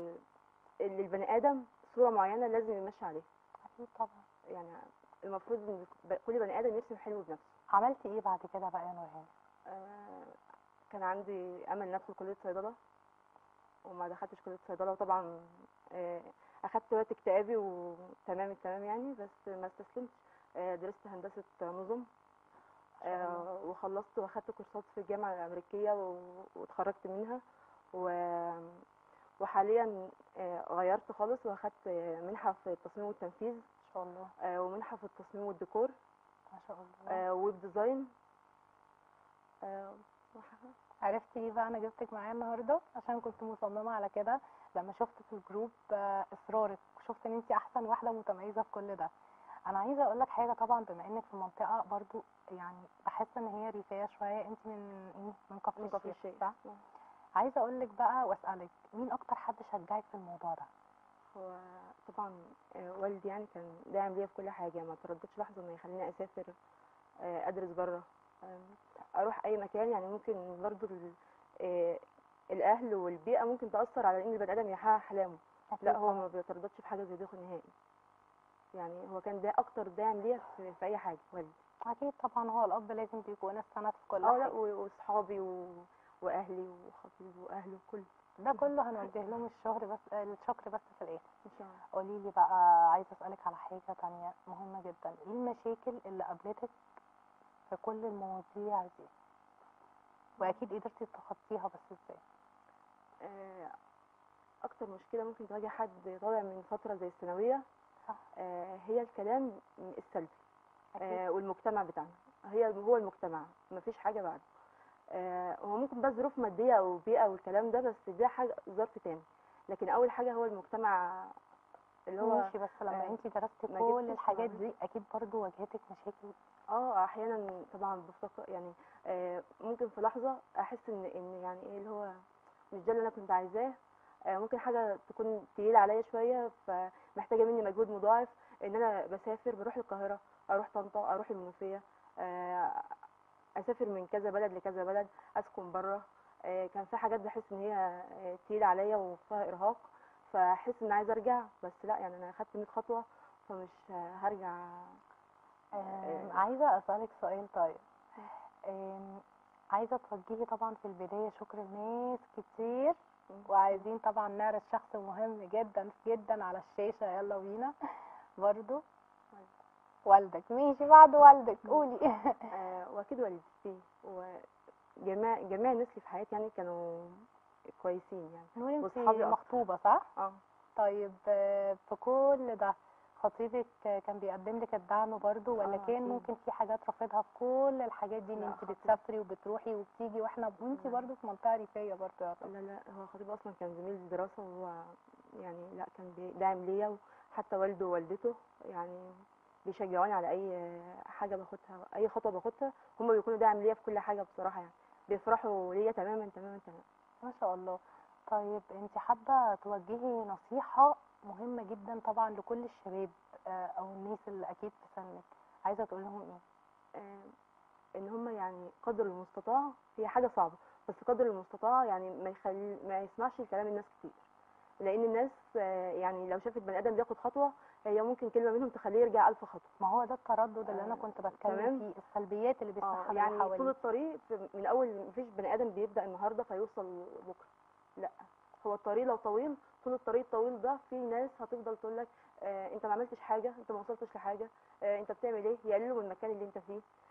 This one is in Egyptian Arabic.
اللي البني ادم صوره معينه لازم يمشي عليها اكيد طبعا يعني المفروض ان ب- كل بني ادم يرسم حلمه بنفسه عملتي ايه بعد كده بقى يا نورهان آه، كان عندي امل إن ادخل كليه صيدله وما دخلتش كليه صيدله وطبعا آه، اخدت وقت اكتئابي وتمام التمام يعني بس ما استسلمتش آه، درست هندسه نظم آه، وخلصت واخدت كورسات في الجامعه الامريكيه و- واتخرجت منها و وحاليا آه، غيرت خالص واخدت آه، منحه في التصميم والتنفيذ ما شاء الله آه، ومنحه في التصميم والديكور ما شاء الله آه، ويب ديزاين آه، وح- عرفتي ايه بقى انا جبتك معايا النهارده عشان كنت مصممه على كده لما شفت في الجروب آه، اصرارك شفت ان انت احسن واحده متميزه في كل ده انا عايزه اقول لك حاجه طبعا بما انك في منطقه برضو يعني بحس ان هي ريفيه شويه انت من ايه من كفر من كفر الشيخ الشيخ صح آه. عايزه اقول لك بقى واسالك مين اكتر حد شجعك في الموضوع ده هو طبعا آه، والدي يعني كان داعم ليا في كل حاجه ما ترددش لحظه انه يخليني اسافر آه، ادرس بره اروح اي مكان يعني ممكن برضو ال- آه، الاهل والبيئه ممكن تاثر على ان البني ادم يحقق احلامه أكيد لا هو طبعاً. ما بيترددش في حاجه زي دي نهائي يعني هو كان ده اكتر داعم ليا في, في اي حاجه والدي اكيد طبعا هو الاب لازم بيكون السند في كل اه لا حاجه و- واصحابي و... واهلي وخطيبي واهله كله ده كله هنوجه لهم الشهر بس آه، الشكر بس في الاخر ان شاء الله قولي لي بقى عايزه اسالك على حاجه تانية مهمه جدا ايه المشاكل اللي قابلتك في كل المواضيع دي واكيد قدرتي تتخطيها بس ازاي آه، اكتر مشكله ممكن تواجه حد طالع من فتره زي الثانويه صح. آه، هي الكلام السلبي اكيد آه، والمجتمع بتاعنا هي هو المجتمع مفيش حاجه بعده آه، هو ممكن بقى ظروف ماديه او بيئه والكلام ده بس ده حاجه ظرف تاني لكن اول حاجه هو المجتمع اللي هو ماشي بس لما آه، انت درستي ما كل جبتش الحاجات معلومات. دي اكيد برضو واجهتك مشاكل اه احيانا طبعا بفتكر يعني آه، ممكن في لحظه احس ان ان يعني ايه اللي هو مش ده اللي انا كنت عايزاه آه، ممكن حاجه تكون تقيله عليا شويه فمحتاجه مني مجهود مضاعف ان انا بسافر بروح القاهره اروح طنطا اروح المنوفيه آه، اسافر من كذا بلد لكذا بلد اسكن بره كان في حاجات بحس ان هي آه، تقيله عليا وفيها ارهاق فاحس ان عايزه ارجع بس لا يعني انا اخدت 100 خطوه فمش آه، هرجع آم، عايزه اسالك سؤال طيب آم، عايزه توجهي طبعا في البدايه شكر لناس كتير وعايزين طبعا نعرض شخص مهم جدا جدا على الشاشه يلا بينا برضو والدك ماشي بعد والدك قولي آه، واكيد والدتي وجميع جميع الناس اللي في حياتي يعني كانوا كويسين يعني نوري انت وصحابي أكتر. مخطوبه صح اه طيب آه، في كل ده خطيبك آه، كان بيقدم لك الدعم برضو ولا آه، كان أكيد. ممكن في حاجات رافضها في كل الحاجات دي ان لا، انت خطيب. بتسافري وبتروحي وبتيجي واحنا وانت لا. برضو في منطقه ريفيه برضو يعتبر لا لا هو خطيب اصلا كان زميل دراسه وهو يعني لا كان بي- داعم ليا وحتى والده ووالدته يعني بيشجعوني على اي حاجه باخدها اي خطوه باخدها هم بيكونوا داعم ليا في كل حاجه بصراحه يعني بيفرحوا ليا تماما تماما تماما ما شاء الله طيب انت حابه توجهي نصيحه مهمه جدا طبعا لكل الشباب آه، او الناس اللي اكيد في سنك عايزه تقول لهم ايه آه، ان هم يعني قدر المستطاع هي حاجه صعبه بس قدر المستطاع يعني ما يخلي ما يسمعش كلام الناس كتير لان الناس آه، يعني لو شافت بني ادم بياخد خطوه هي ممكن كلمه منهم تخليه يرجع الف خطوه ما هو ده التردد اللي انا آه، كنت بتكلم تمام. فيه السلبيات اللي اه بيسمعها من يعني طول حواليه الطريق في- من اول مفيش بني ادم بيبدا النهارده فيوصل بكره لا هو الطريق لو طويل طول الطريق الطويل ده في ناس هتفضل تقول لك آه انت ما عملتش حاجه انت ما وصلتش لحاجه آه انت بتعمل ايه يقللوا من المكان اللي انت فيه